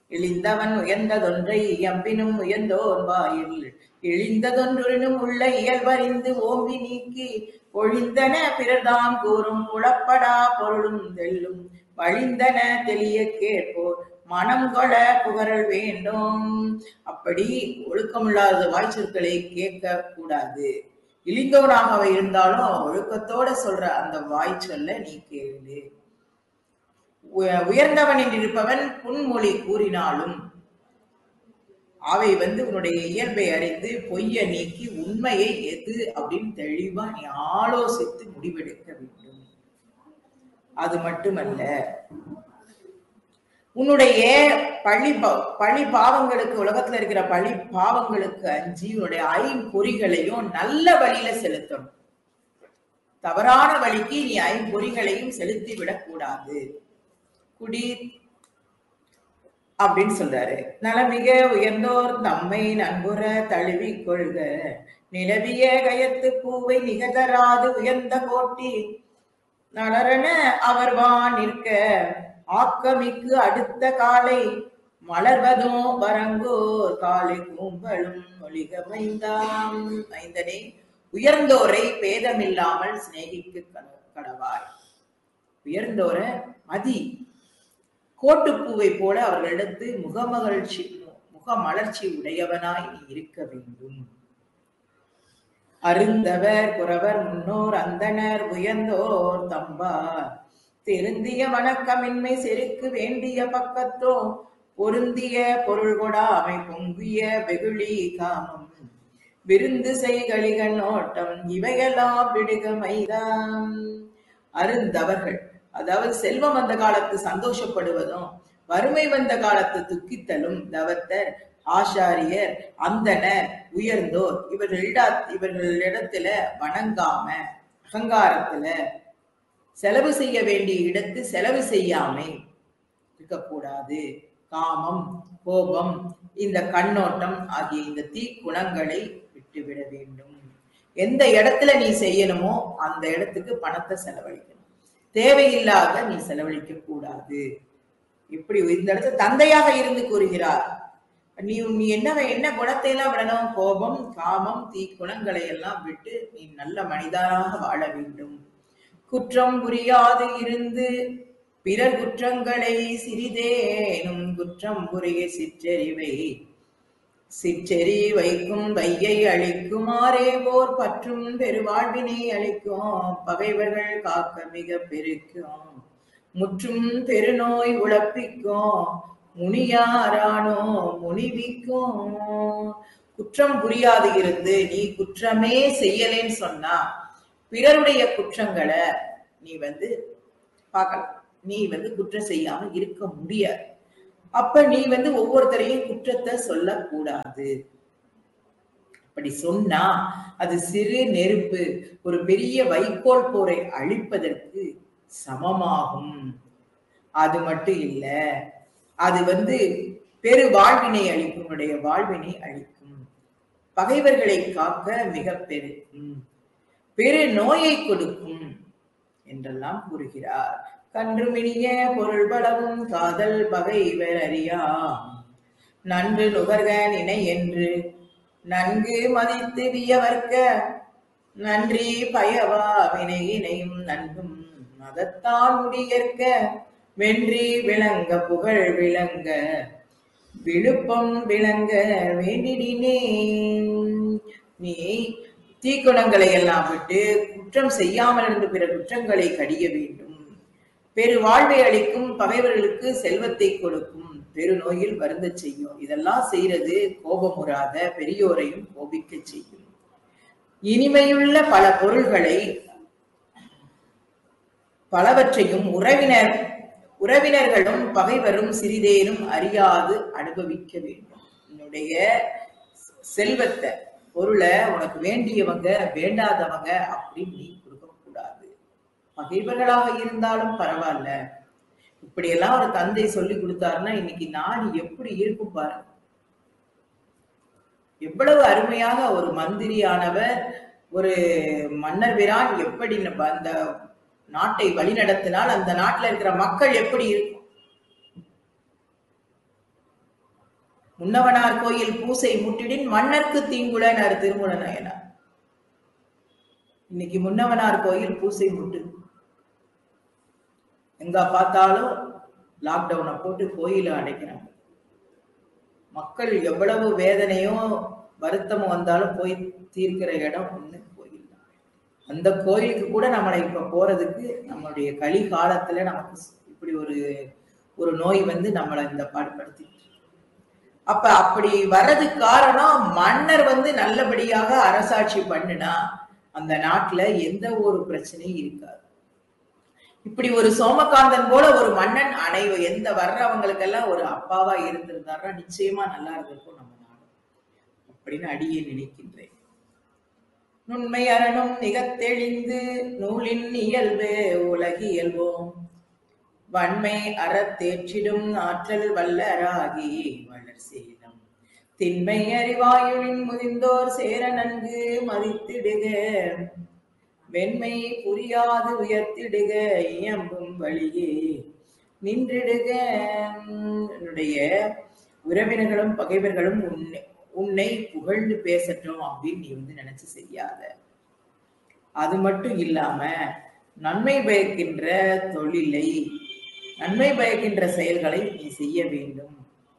இழிந்தவன் உயர்ந்ததொன்றை எம்பினும் உயர்ந்தோன் வாயில் இழிந்ததொன்றினும் உள்ள இயல்பறிந்து ஓம்பி நீக்கி ஒழிந்தன பிறர்தாம் கூறும் புலப்படா பொருளும் தெல்லும் வழிந்தன தெளிய கேட்போர் மனம் கொள புகழல் வேண்டும் அப்படி ஒழுக்கமில்லாத வாய்ச்சொற்களை கேட்க கூடாது இழிந்தவனாக இருந்தாலும் அவன் ஒழுக்கத்தோட சொல்ற அந்த வாய் சொல்ல நீ கேளு உய- உயர்ந்தவன் என்றிருப்பவன் புன்மொழி கூறினாலும் அவை வந்து உன்னுடைய இயல்பை அறிந்து பொய்யை நீக்கி உண்மையை எது அப்படின்னு தெளிவா நீ ஆலோசித்து முடிவெடுக்க வேண்டும் அது மட்டுமல்ல உன்னுடைய பழி பா- பழி பாவங்களுக்கு உலகத்துல இருக்கிற பழி பாவங்களுக்கு அஞ்சி உன்னுடைய ஐம்பொறிகளையும் நல்ல வழியில செலுத்தணும் தவறான வழிக்கு நீ ஐம்பொறிகளையும் செலுத்தி விடக்கூடாது குடி அப்படின்னு சொல்றாரு நலமிக உயர்ந்தோர் தம்மை நன்புற தழுவிக் கொள்க நிலவிய கயத்து பூவை நிகதராது உயர்ந்த கோட்டி நலரென அவர் வான் நிற்க ஆக்கமிக்கு அடுத்த காலை மலர்வதோ வரங்கோர் காலை கூம்பலும் ஒளிக மைந்தாம் மைந்தனே உயர்ந்தோரை பேதமில்லாமல் சிநேகிக்க கட- கடவாய் உயர்ந்தோரை மதி கோட்டுப்பூவை போல அவர்களிடத்து முகமகிழ்ச்சி முகமலர்ச்சி உடையவனாய் நீ இருக்க வேண்டும் அருந்தவர் குறவர் முன்னோர் அந்தனர் உயர்ந்தோர் தம்பார் திருந்திய வணக்கமின்மை செருக்கு வேண்டிய பக்கத்தோ பொருந்திய பொருள் கொடாமை பொங்கிய வெகுளி காமம் விருந்து செய்களிகன் ஓட்டம் இவையெல்லாம் விடுக மைதாம் அருந்தவர்கள் அதாவது செல்வம் வந்த காலத்து சந்தோஷப்படுவதும் வறுமை வந்த காலத்து துக்கித்தலும் தவத்தர் ஆசாரியர் அந்தனர் உயர்ந்தோர் இவர்களிட இவர்களிடத்துல வணங்காம அகங்காரத்துல செலவு செய்ய வேண்டிய இடத்து செலவு செய்யாமை இருக்கக்கூடாது காமம் கோபம் இந்த கண்ணோட்டம் ஆகிய இந்த தீ குணங்களை விட்டுவிட வேண்டும் எந்த இடத்துல நீ செய்யணுமோ அந்த இடத்துக்கு பணத்தை செலவழிக்கணும் தேவையில்லாத நீ செலவழிக்க கூடாது இப்படி இந்த இடத்துல தந்தையாக இருந்து கூறுகிறார் நீ நீ என்ன என்ன குணத்தை எல்லாம் விடணும் கோபம் காமம் தீ குணங்களை எல்லாம் விட்டு நீ நல்ல மனிதனாக வாழ வேண்டும் குற்றம் புரியாது இருந்து பிறர் குற்றங்களை சிறிதேனும் குற்றம் புரிய சிற்றறிவை சிற்றெறி வைக்கும் வையை அழிக்குமாறே போர் பற்றும் பெருவாழ்வினை அளிக்கும் பகைவர்கள் காக்க மிக பெருக்கும் முற்றும் பெருநோய் உழப்பிக்கும் முனியாரானோ முனிவிக்கும் குற்றம் புரியாது இருந்து நீ குற்றமே செய்யலேன்னு சொன்னா பிறருடைய குற்றங்களை நீ வந்து பார்க்கலாம் நீ வந்து குற்றம் செய்யாம இருக்க முடியாது அப்ப நீ வந்து ஒவ்வொருத்தரையும் குற்றத்தை சொல்லக்கூடாது அப்படி சொன்னா அது சிறு நெருப்பு ஒரு பெரிய வைக்கோல் போரை அழிப்பதற்கு சமமாகும் அது மட்டும் இல்ல அது வந்து பெரு வாழ்வினை அளிக்கும் உன்னுடைய வாழ்வினை அளிக்கும் பகைவர்களை காக்க மிக பெருக்கும் பெரு நோயை கொடுக்கும் என்றெல்லாம் கூறுகிறார் கன்றுமினிய பொருள் பலவும் காதல் பகைவர் அறியா நன்று நுகர்க நினை என்று நன்கு மதித்து வியவர்க்க நன்றி பயவா வினையினையும் நன்கும் மதத்தால் முடியற்க வென்றி விளங்க புகழ் விளங்க விழுப்பம் விளங்க வேண்டிடினே நீ தீக்குணங்களை எல்லாம் விட்டு குற்றம் செய்யாமல் இருந்து பிற குற்றங்களை கடிய வேண்டும் பெரு வாழ்வை அளிக்கும் பகைவர்களுக்கு செல்வத்தை கொடுக்கும் பெருநோயில் வருந்தச் செய்யும் இதெல்லாம் செய்யறது கோபமுறாத பெரியோரையும் கோபிக்க செய்யும் இனிமையுள்ள பல பொருள்களை பலவற்றையும் உறவினர் உறவினர்களும் பகைவரும் சிறிதேனும் அறியாது அனுபவிக்க வேண்டும் உன்னுடைய செல்வத்தை பொருளை உனக்கு வேண்டியவங்க வேண்டாதவங்க அப்படின்னு நீ கொடுக்க கூடாது பகைவர்களாக இருந்தாலும் பரவாயில்ல இப்படியெல்லாம் ஒரு தந்தை சொல்லி கொடுத்தாருன்னா இன்னைக்கு நாடு எப்படி இருக்கும் பாருங்க எவ்வளவு அருமையாக ஒரு மந்திரியானவர் ஒரு மன்னர் விரான் எப்படி நம்ம அந்த நாட்டை வழிநடத்தினால் அந்த நாட்டுல இருக்கிற மக்கள் எப்படி இருக்கும் முன்னவனார் கோயில் பூசை முட்டிடின் மன்னர்க்கு தீங்குலனார் திருமுல நயனார் இன்னைக்கு முன்னவனார் கோயில் பூசை முட்டு எங்க பார்த்தாலும் லாக்டவுனை போட்டு கோயில அடைக்கிறாங்க மக்கள் எவ்வளவு வேதனையோ வருத்தமும் வந்தாலும் போய் தீர்க்கிற இடம் ஒண்ணு கோயில் தான் அந்த கோயிலுக்கு கூட நம்மளை இப்ப போறதுக்கு நம்மளுடைய களி காலத்துல நமக்கு இப்படி ஒரு ஒரு நோய் வந்து நம்மளை இந்த பாடுபடுத்தி அப்ப அப்படி வர்றதுக்கு காரணம் மன்னர் வந்து நல்லபடியாக அரசாட்சி பண்ணுனா அந்த நாட்டுல எந்த ஒரு பிரச்சனையும் இருக்காது இப்படி ஒரு சோமகாந்தன் போல ஒரு மன்னன் அனைவ எந்த வர்றவங்களுக்கெல்லாம் ஒரு அப்பாவா இருந்திருந்தாருன்னா நிச்சயமா நல்லா இருந்திருக்கும் நம்ம நாடு அப்படின்னு அடியே நினைக்கின்றேன் நுண்மை அரணும் நிகத்தெளிந்து நூலின் இயல்பு உலகியல்வோம் வன்மை அறத்தேற்றிடும் ஆற்றல் வல்லராகி வளர் சேலம் திண்மை அறிவாயுளின் முதிர்ந்தோர் சேர நன்கு மதித்திடுக வெண்மை புரியாது உயர்த்திடுக இயம்பும் வழியே நின்றிடுக என்னுடைய உறவினர்களும் பகைவர்களும் உன்னை உன்னை புகழ்ந்து பேசட்டும் அப்படின்னு நீ வந்து நினைச்சு செய்யாத அது மட்டும் இல்லாம நன்மை பயக்கின்ற தொழிலை நன்மை பயக்கின்ற செயல்களை நீ செய்ய வேண்டும்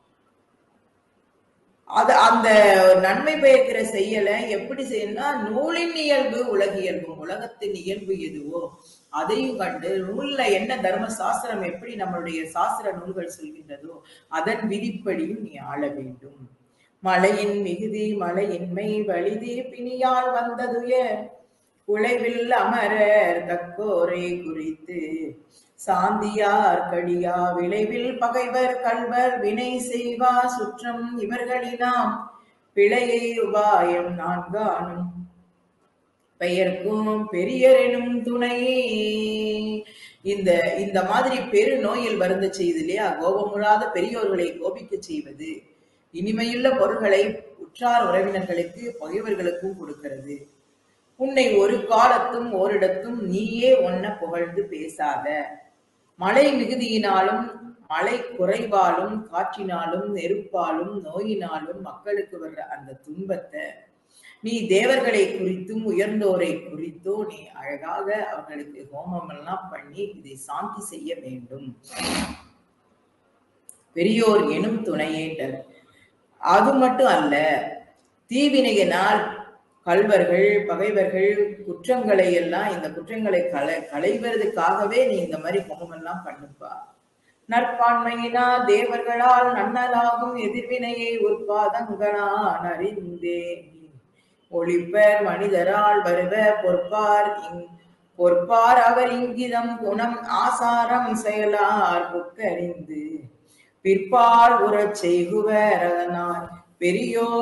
அது அந்த நன்மை பயக்கிற செயலை எப்படி செய்யணும்னா நூலின் இயல்பு உலகியல்பு உலகத்தின் இயல்பு எதுவோ அதையும் கண்டு நூல்ல என்ன தர்ம சாஸ்திரம் எப்படி நம்மளுடைய சாஸ்திர நூல்கள் சொல்கின்றதோ அதன் விதிப்படியும் நீ ஆள வேண்டும் மழையின் மிகுதி மழையின்மை வலிதி பிணியால் வந்ததுய உழைவில் அமரர் தக்கோரை குறித்து சாந்தியார் கடியா விளைவில் பகைவர் கல்வர் வினை செய்வா சுற்றம் இவர்களினாம் பிழையை உபாயம் நான்கானும் பெயர்க்கும் பெரியரெனும் துணையே இந்த இந்த மாதிரி பெரு நோயில் வருந்த செய்து இல்லையா கோபமுறாத பெரியோர்களை கோபிக்க செய்வது இனிமையுள்ள பொருள்களை உற்றார் உறவினர்களுக்கு பகைவர்களுக்கும் கொடுக்கிறது உன்னை ஒரு காலத்தும் ஓரிடத்தும் நீயே ஒன்ன புகழ்ந்து பேசாத மழை மிகுதியினாலும் மழை குறைவாலும் காற்றினாலும் நெருப்பாலும் நோயினாலும் மக்களுக்கு வர்ற அந்த துன்பத்தை நீ தேவர்களை குறித்தும் உயர்ந்தோரை குறித்தோ நீ அழகாக அவர்களுக்கு ஹோமம் எல்லாம் பண்ணி இதை சாந்தி செய்ய வேண்டும் பெரியோர் எனும் துணையேட்டர் அது மட்டும் அல்ல தீவினையினால் கல்வர்கள் பகைவர்கள் குற்றங்களை எல்லாம் இந்த குற்றங்களை கலை களைவதற்காகவே நீ இந்த மாதிரி ஹோமம் எல்லாம் பண்ணுப்பா நற்பான்மையினா தேவர்களால் நன்னலாகும் எதிர்வினையை உற்பாதங்களான் அறிந்தேன் ஒளிப்பர் மனிதரால் வருவ பொற்பார் இங் பொற்பார் அவர் இங்கிதம் குணம் ஆசாரம் செயலார் புக்கறிந்து பிற்பால் உறச் செய்குவர் அதனால் பெரியோர்